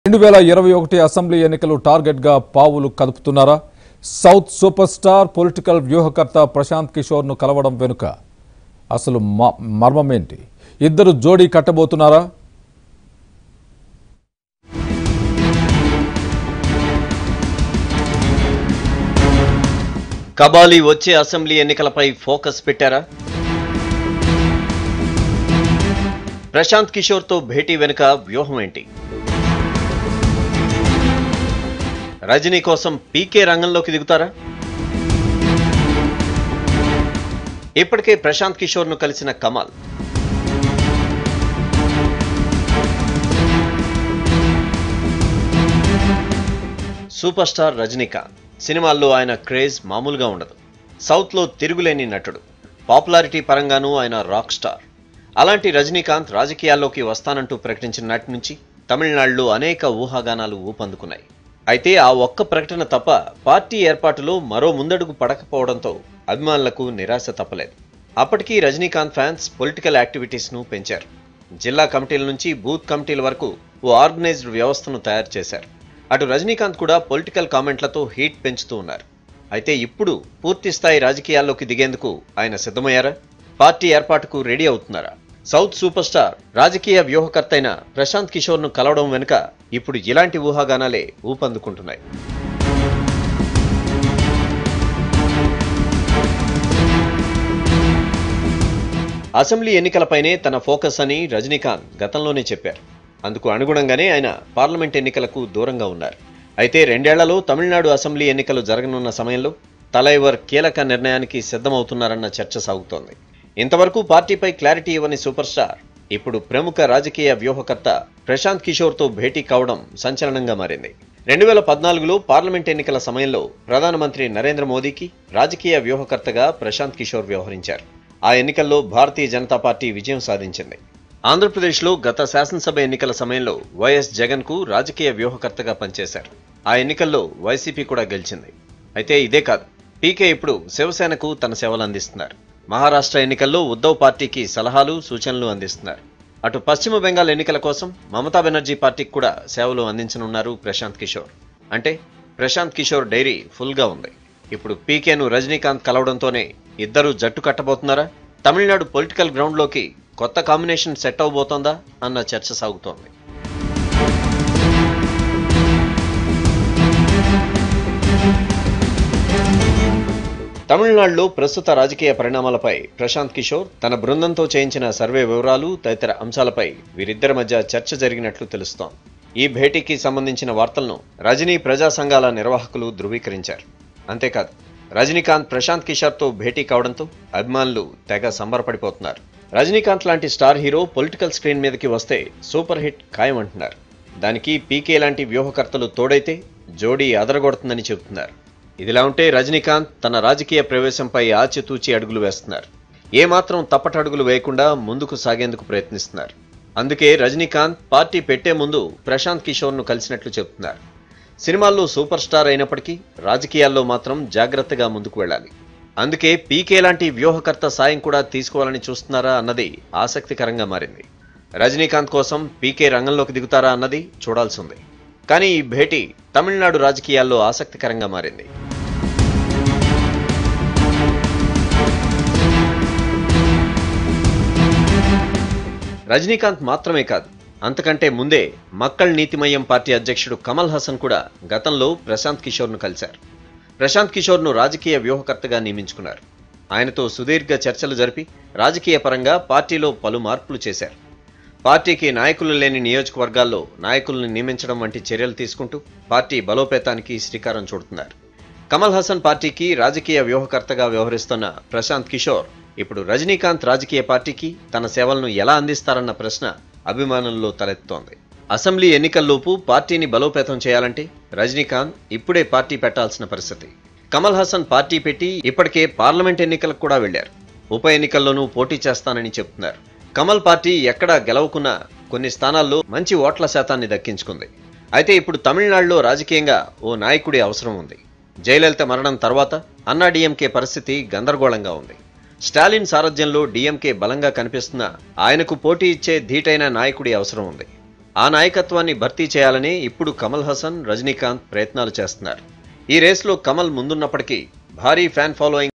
రెండు వేల ఇరవై ఒకటి అసెంబ్లీ ఎన్నికలు టార్గెట్గా పావులు కదుపుతున్నారా సౌత్ సూపర్ స్టార్ పొలిటికల్ వ్యూహకర్త ప్రశాంత్ కిషోర్ను కలవడం వెనుక అసలు మ- మర్మమేంటి ఇద్దరు జోడీ కట్టబోతున్నారా కబాలి వచ్చే అసెంబ్లీ ఎన్నికలపై ఫోకస్ పెట్టారా ప్రశాంత్ కిషోర్తో భేటీ వెనుక వ్యూహం ఏంటి రజనీ కోసం పీకే రంగంలోకి దిగుతారా ఇప్పటికే ప్రశాంత్ కిషోర్ను కలిసిన కమాల్ సూపర్ స్టార్ రజనీకాంత్ సినిమాల్లో ఆయన క్రేజ్ మామూలుగా ఉండదు సౌత్లో తిరుగులేని నటుడు పాపులారిటీ పరంగానూ ఆయన రాక్ స్టార్ అలాంటి రజనీకాంత్ రాజకీయాల్లోకి వస్తానంటూ ప్రకటించిన నాటి నుంచి తమిళనాడులో అనేక ఊహాగానాలు ఊపందుకున్నాయి అయితే ఆ ఒక్క ప్రకటన తప్ప పార్టీ ఏర్పాటులో మరో ముందడుగు పడకపోవడంతో అభిమానులకు నిరాశ తప్పలేదు అప్పటికీ రజనీకాంత్ ఫ్యాన్స్ పొలిటికల్ యాక్టివిటీస్ను పెంచారు జిల్లా కమిటీల నుంచి బూత్ కమిటీల వరకు ఓ ఆర్గనైజ్డ్ వ్యవస్థను తయారు చేశారు అటు రజనీకాంత్ కూడా పొలిటికల్ కామెంట్లతో హీట్ పెంచుతూ ఉన్నారు అయితే ఇప్పుడు పూర్తి స్థాయి రాజకీయాల్లోకి దిగేందుకు ఆయన సిద్ధమయ్యారా పార్టీ ఏర్పాటుకు రెడీ అవుతున్నారా సౌత్ సూపర్ స్టార్ రాజకీయ వ్యూహకర్త అయిన ప్రశాంత్ కిషోర్ను కలవడం వెనుక ఇప్పుడు ఇలాంటి ఊహాగానాలే ఊపందుకుంటున్నాయి అసెంబ్లీ ఎన్నికలపైనే తన ఫోకస్ అని రజనీకాంత్ గతంలోనే చెప్పారు అందుకు అనుగుణంగానే ఆయన పార్లమెంట్ ఎన్నికలకు దూరంగా ఉన్నారు అయితే రెండేళ్లలో తమిళనాడు అసెంబ్లీ ఎన్నికలు జరగనున్న సమయంలో తలైవర్ కీలక నిర్ణయానికి సిద్ధమవుతున్నారన్న చర్చ సాగుతోంది ఇంతవరకు పార్టీపై క్లారిటీ ఇవ్వని సూపర్ స్టార్ ఇప్పుడు ప్రముఖ రాజకీయ వ్యూహకర్త ప్రశాంత్ కిషోర్తో భేటీ కావడం సంచలనంగా మారింది రెండు వేల పద్నాలుగులో పార్లమెంట్ ఎన్నికల సమయంలో ప్రధానమంత్రి నరేంద్ర మోదీకి రాజకీయ వ్యూహకర్తగా ప్రశాంత్ కిషోర్ వ్యవహరించారు ఆ ఎన్నికల్లో భారతీయ జనతా పార్టీ విజయం సాధించింది ఆంధ్రప్రదేశ్లో గత శాసనసభ ఎన్నికల సమయంలో వైఎస్ జగన్ కు రాజకీయ వ్యూహకర్తగా పనిచేశారు ఆ ఎన్నికల్లో వైసీపీ కూడా గెలిచింది అయితే ఇదే కాదు పీకే ఇప్పుడు శివసేనకు తన సేవలు అందిస్తున్నారు మహారాష్ట్ర ఎన్నికల్లో ఉద్దవ్ పార్టీకి సలహాలు సూచనలు అందిస్తున్నారు అటు పశ్చిమ బెంగాల్ ఎన్నికల కోసం మమతా బెనర్జీ పార్టీకి కూడా సేవలు అందించనున్నారు ప్రశాంత్ కిషోర్ అంటే ప్రశాంత్ కిషోర్ డైరీ ఫుల్గా ఉంది ఇప్పుడు పీకేను రజనీకాంత్ కలవడంతోనే ఇద్దరు జట్టు కట్టబోతున్నారా తమిళనాడు పొలిటికల్ గ్రౌండ్లోకి కొత్త కాంబినేషన్ సెట్ అవబోతోందా అన్న చర్చ సాగుతోంది తమిళనాడులో ప్రస్తుత రాజకీయ పరిణామాలపై ప్రశాంత్ కిషోర్ తన బృందంతో చేయించిన సర్వే వివరాలు తదితర అంశాలపై వీరిద్దరి మధ్య చర్చ జరిగినట్లు తెలుస్తోంది ఈ భేటీకి సంబంధించిన వార్తలను రజనీ ప్రజా సంఘాల నిర్వాహకులు ధృవీకరించారు అంతేకాదు రజనీకాంత్ ప్రశాంత్ కిషోర్తో భేటీ కావడంతో అభిమానులు తెగ సంబరపడిపోతున్నారు రజనీకాంత్ లాంటి స్టార్ హీరో పొలిటికల్ స్క్రీన్ మీదకి వస్తే సూపర్ హిట్ ఖాయం అంటున్నారు దానికి పీకే లాంటి వ్యూహకర్తలు తోడైతే జోడీ అదరగొడుతుందని చెబుతున్నారు ఇదిలా ఉంటే రజనీకాంత్ తన రాజకీయ ప్రవేశంపై ఆచితూచి అడుగులు వేస్తున్నారు ఏమాత్రం తప్పటడుగులు వేయకుండా ముందుకు సాగేందుకు ప్రయత్నిస్తున్నారు అందుకే రజనీకాంత్ పార్టీ పెట్టే ముందు ప్రశాంత్ కిషోర్ను కలిసినట్లు చెబుతున్నారు సినిమాల్లో సూపర్ స్టార్ అయినప్పటికీ రాజకీయాల్లో మాత్రం జాగ్రత్తగా ముందుకు వెళ్ళాలి అందుకే పీకే లాంటి వ్యూహకర్త సాయం కూడా తీసుకోవాలని చూస్తున్నారా అన్నది ఆసక్తికరంగా మారింది రజనీకాంత్ కోసం పీకే రంగంలోకి దిగుతారా అన్నది చూడాల్సి ఉంది కానీ ఈ భేటీ తమిళనాడు రాజకీయాల్లో ఆసక్తికరంగా మారింది రజనీకాంత్ మాత్రమే కాదు అంతకంటే ముందే మక్కల్ నీతిమయం పార్టీ అధ్యక్షుడు కమల్ హాసన్ కూడా గతంలో ప్రశాంత్ కిషోర్ను కలిశారు ప్రశాంత్ కిషోర్ను రాజకీయ వ్యూహకర్తగా నియమించుకున్నారు ఆయనతో సుదీర్ఘ చర్చలు జరిపి రాజకీయ పరంగా పార్టీలో పలు మార్పులు చేశారు పార్టీకి నాయకులు లేని నియోజకవర్గాల్లో నాయకుల్ని నియమించడం వంటి చర్యలు తీసుకుంటూ పార్టీ బలోపేతానికి శ్రీకారం చుడుతున్నారు కమల్ హాసన్ పార్టీకి రాజకీయ వ్యూహకర్తగా వ్యవహరిస్తున్న ప్రశాంత్ కిషోర్ ఇప్పుడు రజనీకాంత్ రాజకీయ పార్టీకి తన సేవలను ఎలా అందిస్తారన్న ప్రశ్న అభిమానుల్లో తలెత్తుతోంది అసెంబ్లీ ఎన్నికల్లోపు పార్టీని బలోపేతం చేయాలంటే రజనీకాంత్ ఇప్పుడే పార్టీ పెట్టాల్సిన పరిస్థితి కమల్ హాసన్ పార్టీ పెట్టి ఇప్పటికే పార్లమెంట్ ఎన్నికలకు కూడా వెళ్లారు ఉప ఎన్నికల్లోనూ పోటీ చేస్తానని చెప్తున్నారు కమల్ పార్టీ ఎక్కడా గెలవకున్నా కొన్ని స్థానాల్లో మంచి ఓట్ల శాతాన్ని దక్కించుకుంది అయితే ఇప్పుడు తమిళనాడులో రాజకీయంగా ఓ నాయకుడి అవసరం ఉంది జయలలిత మరణం తర్వాత అన్నా డీఎంకే పరిస్థితి గందరగోళంగా ఉంది స్టాలిన్ సారథ్యంలో డీఎంకే బలంగా కనిపిస్తున్నా ఆయనకు పోటీ ఇచ్చే ధీటైన నాయకుడి అవసరం ఉంది ఆ నాయకత్వాన్ని భర్తీ చేయాలని ఇప్పుడు కమల్ హాసన్ రజనీకాంత్ ప్రయత్నాలు చేస్తున్నారు ఈ రేస్లో కమల్ ముందున్నప్పటికీ భారీ ఫ్యాన్ ఫాలోయింగ్